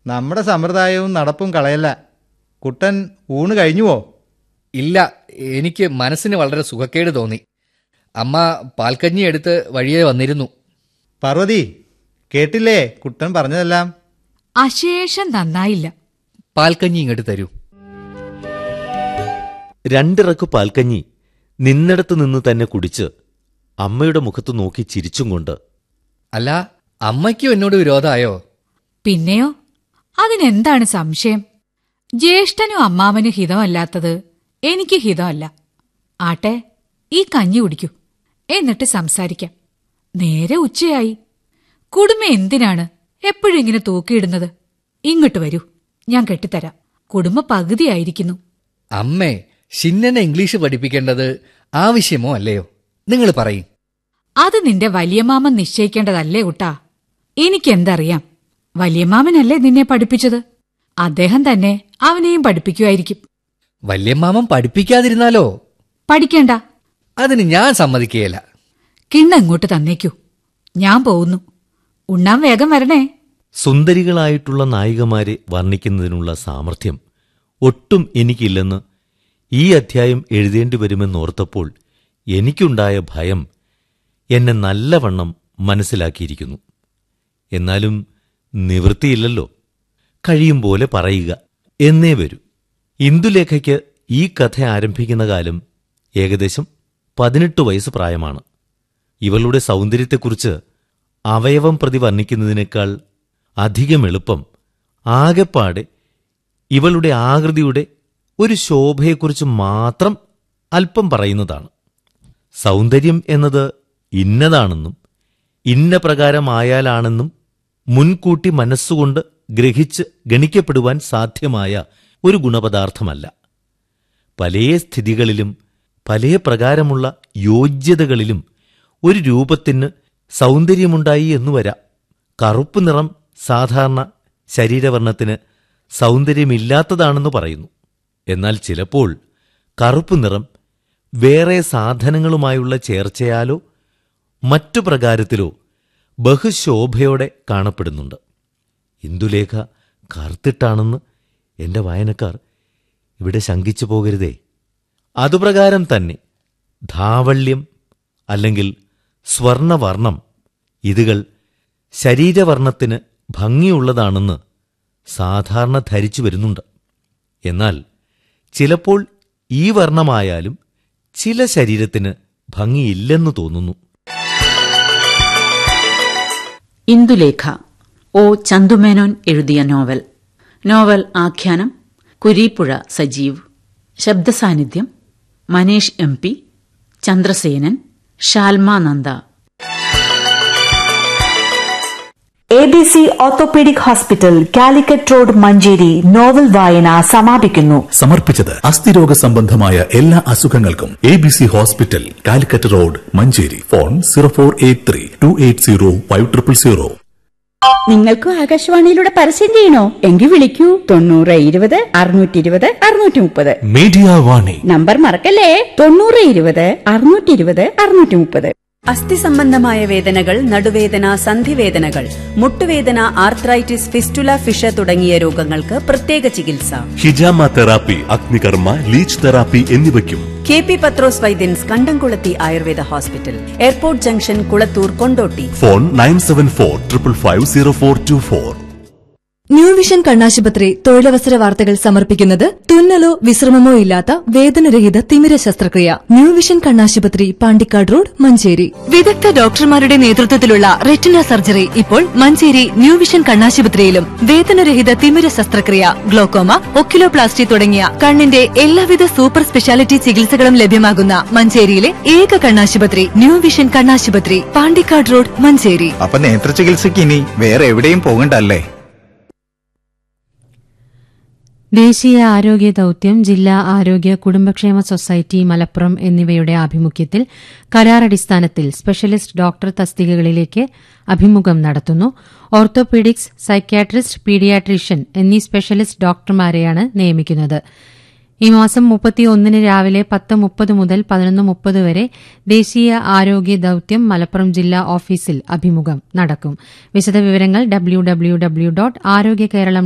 നമ്മുടെ സമ്പ്രദായവും നടപ്പും കളയല്ല കുട്ടൻ ഊണ് കഴിഞ്ഞുവോ ഇല്ല എനിക്ക് മനസ്സിന് വളരെ സുഖക്കേട് തോന്നി അമ്മ പാൽക്കഞ്ഞി എടുത്ത് വഴിയെ വന്നിരുന്നു പാർവതി കേട്ടില്ലേ കുട്ടൻ പറഞ്ഞതെല്ലാം അശേഷം നന്നായില്ല പാൽക്കഞ്ഞി ഇങ്ങോട്ട് തരൂ രണ്ടിറക്കു പാൽക്കഞ്ഞി നിന്നിടത്ത് നിന്ന് തന്നെ കുടിച്ച് അമ്മയുടെ മുഖത്ത് നോക്കി ചിരിച്ചും കൊണ്ട് അല്ല അമ്മയ്ക്കും എന്നോട് വിരോധമായോ പിന്നെയോ അതിനെന്താണ് സംശയം ജ്യേഷ്ഠനും അമ്മാവനും ഹിതമല്ലാത്തത് എനിക്ക് ഹിതമല്ല ആട്ടെ ഈ കഞ്ഞി കുടിക്കൂ എന്നിട്ട് സംസാരിക്കാം നേരെ ഉച്ചയായി കുടുംബ എന്തിനാണ് എപ്പോഴും ഇങ്ങനെ തൂക്കിയിടുന്നത് ഇങ്ങോട്ട് വരൂ ഞാൻ കെട്ടിത്തരാം കുടുംബ പകുതിയായിരിക്കുന്നു അമ്മേ ഷിന്നനെ ഇംഗ്ലീഷ് പഠിപ്പിക്കേണ്ടത് ആവശ്യമോ അല്ലയോ നിങ്ങൾ പറയും അത് നിന്റെ വലിയമാമൻ നിശ്ചയിക്കേണ്ടതല്ലേ കുട്ടാ എനിക്കെന്തറിയാം വലിയമാമനല്ലേ നിന്നെ പഠിപ്പിച്ചത് അദ്ദേഹം തന്നെ അവനെയും പഠിപ്പിക്കുമായിരിക്കും വല്യമ്മാമൻ പഠിപ്പിക്കാതിരുന്നാലോ പഠിക്കേണ്ട അതിന് ഞാൻ സമ്മതിക്കുകയില്ല കിണ്ണ ഇങ്ങോട്ട് തന്നേക്കൂ ഞാൻ പോകുന്നു ഉണ്ണാൻ വേഗം വരണേ സുന്ദരികളായിട്ടുള്ള നായികമാരെ വർണ്ണിക്കുന്നതിനുള്ള സാമർഥ്യം ഒട്ടും എനിക്കില്ലെന്ന് ഈ അധ്യായം എഴുതേണ്ടി വരുമെന്നോർത്തപ്പോൾ എനിക്കുണ്ടായ ഭയം എന്നെ നല്ലവണ്ണം മനസ്സിലാക്കിയിരിക്കുന്നു എന്നാലും നിവൃത്തിയില്ലല്ലോ കഴിയും പോലെ പറയുക എന്നേ വരൂ ഇന്ദുലേഖയ്ക്ക് ഈ കഥ ആരംഭിക്കുന്ന കാലം ഏകദേശം പതിനെട്ട് വയസ്സ് പ്രായമാണ് ഇവളുടെ സൗന്ദര്യത്തെക്കുറിച്ച് അവയവം പ്രതി വർണ്ണിക്കുന്നതിനേക്കാൾ അധികം എളുപ്പം ആകെപ്പാടെ ഇവളുടെ ആകൃതിയുടെ ഒരു ശോഭയെക്കുറിച്ച് മാത്രം അല്പം പറയുന്നതാണ് സൗന്ദര്യം എന്നത് ഇന്നതാണെന്നും ഇന്ന പ്രകാരമായാലാണെന്നും മുൻകൂട്ടി മനസ്സുകൊണ്ട് ഗ്രഹിച്ച് ഗണിക്കപ്പെടുവാൻ സാധ്യമായ ഒരു ഗുണപദാർത്ഥമല്ല പലേ സ്ഥിതികളിലും പലേ പ്രകാരമുള്ള യോഗ്യതകളിലും ഒരു രൂപത്തിന് സൗന്ദര്യമുണ്ടായി എന്നു വരാം കറുപ്പ് നിറം സാധാരണ ശരീരവർണ്ണത്തിന് സൗന്ദര്യമില്ലാത്തതാണെന്ന് പറയുന്നു എന്നാൽ ചിലപ്പോൾ കറുപ്പ് നിറം വേറെ സാധനങ്ങളുമായുള്ള ചേർച്ചയാലോ മറ്റു പ്രകാരത്തിലോ ബഹുശോഭയോടെ കാണപ്പെടുന്നുണ്ട് ഇന്ദുലേഖ കറുത്തിട്ടാണെന്ന് എന്റെ വായനക്കാർ ഇവിടെ ശങ്കിച്ചു പോകരുതേ അതുപ്രകാരം തന്നെ ധാവള്യം അല്ലെങ്കിൽ സ്വർണവർണം ഇതുകൾ ശരീരവർണ്ണത്തിന് ഭംഗിയുള്ളതാണെന്ന് സാധാരണ ധരിച്ചു വരുന്നുണ്ട് എന്നാൽ ചിലപ്പോൾ ഈ വർണ്ണമായാലും ചില ശരീരത്തിന് ഭംഗിയില്ലെന്ന് തോന്നുന്നു ഇന്ദുലേഖ ഒ ചന്തുമേനോൻ എഴുതിയ നോവൽ നോവൽ ആഖ്യാനം കുരീപ്പുഴ സജീവ് ശബ്ദസാന്നിധ്യം Manesh M P Chandrasenan Shalma Nanda A B C orthopaedic hospital Calicut road Manjeri novel വായന സമാപിക്കുന്നു സമർപ്പിച്ചത് അസ്ഥിരോഗ സംബന്ധമായ എല്ലാ അസുഖങ്ങൾക്കും A B C hospital Calicut road Manjeri phone zero four eight three two eight zero five triple zero നിങ്ങൾക്കും ആകാശവാണിയിലൂടെ പരസ്യം ചെയ്യണോ എങ്കിൽ വിളിക്കൂ തൊണ്ണൂറ് ഇരുപത് അറുന്നൂറ്റി ഇരുപത് അറുന്നൂറ്റി മുപ്പത് മീഡിയ വാണി നമ്പർ മറക്കല്ലേ തൊണ്ണൂറ് ഇരുപത് അറുന്നൂറ്റി ഇരുപത് അറുന്നൂറ്റി മുപ്പത് അസ്ഥി സംബന്ധമായ വേദനകൾ നടുവേദന സന്ധിവേദനകൾ മുട്ടുവേദന ആർത്രൈറ്റിസ് ഫിസ്റ്റുല ഫിഷ തുടങ്ങിയ രോഗങ്ങൾക്ക് പ്രത്യേക ചികിത്സ ഹിജാമ തെറാപ്പി അഗ്നികർമ്മ ലീച്ച് തെറാപ്പി എന്നിവയ്ക്കും കെ പി പത്രോസ് വൈദ്യൻസ് Kandamkulathi Ayurveda hospital airport junction Kulathur Kondotty phone nine seven four triple five zero four two four new vision കണ്ണാശുപത്രി തൊഴിലവസര വാർത്തകൾ സമർപ്പിക്കുന്നത് തുന്നലോ വിശ്രമമോ ഇല്ലാത്ത വേദനരഹിത തിമിര ശസ്ത്രക്രിയ ന്യൂ വിഷൻ കണ്ണാശുപത്രി പാണ്ടിക്കാട് റോഡ് മഞ്ചേരി വിദഗ്ധ ഡോക്ടർമാരുടെ നേതൃത്വത്തിലുള്ള റെറ്റിന സർജറി ഇപ്പോൾ മഞ്ചേരി ന്യൂ വിഷൻ കണ്ണാശുപത്രിയിലും വേദനരഹിത തിമിര ശസ്ത്രക്രിയ ഗ്ലോക്കോമ ഒക്കിലോപ്ലാസ്റ്റി തുടങ്ങിയ കണ്ണിന്റെ എല്ലാവിധ സൂപ്പർ സ്പെഷ്യാലിറ്റി ചികിത്സകളും ലഭ്യമാകുന്ന മഞ്ചേരിയിലെ ഏക കണ്ണാശുപത്രി ന്യൂ വിഷൻ കണ്ണാശുപത്രി പാണ്ടിക്കാട് റോഡ് മഞ്ചേരി അപ്പൊ നേത്ര ചികിത്സയ്ക്ക് ഇനി വേറെ എവിടെയും പോകണ്ടല്ലേ ദേശീയ ആരോഗ്യ ദൌത്യം ജില്ലാ ആരോഗ്യ കുടുംബക്ഷേമ സൊസൈറ്റി മലപ്പുറം എന്നിവയുടെ ആഭിമുഖ്യത്തിൽ കരാറടിസ്ഥാനത്തിൽ സ്പെഷ്യലിസ്റ്റ് ഡോക്ടർ തസ്തികകളിലേക്ക് അഭിമുഖം നടത്തുന്നു ഓർത്തോപീഡിക്സ് സൈക്യാട്രിസ്റ്റ് പീഡിയാട്രീഷ്യൻ എന്നീ സ്പെഷ്യലിസ്റ്റ് ഡോക്ടർമാരെയാണ് നിയമിക്കുന്നത് ഈ മാസം മുപ്പത്തിയൊന്നിന് രാവിലെ പത്ത് മുപ്പത് മുതൽ പതിനൊന്ന് മുപ്പത് വരെ ദേശീയ ആരോഗ്യ ദൌത്യം മലപ്പുറം ജില്ലാ ഓഫീസിൽ അഭിമുഖം നടക്കും വിശദവിവരങ്ങൾ W W W dot Arogya Keralam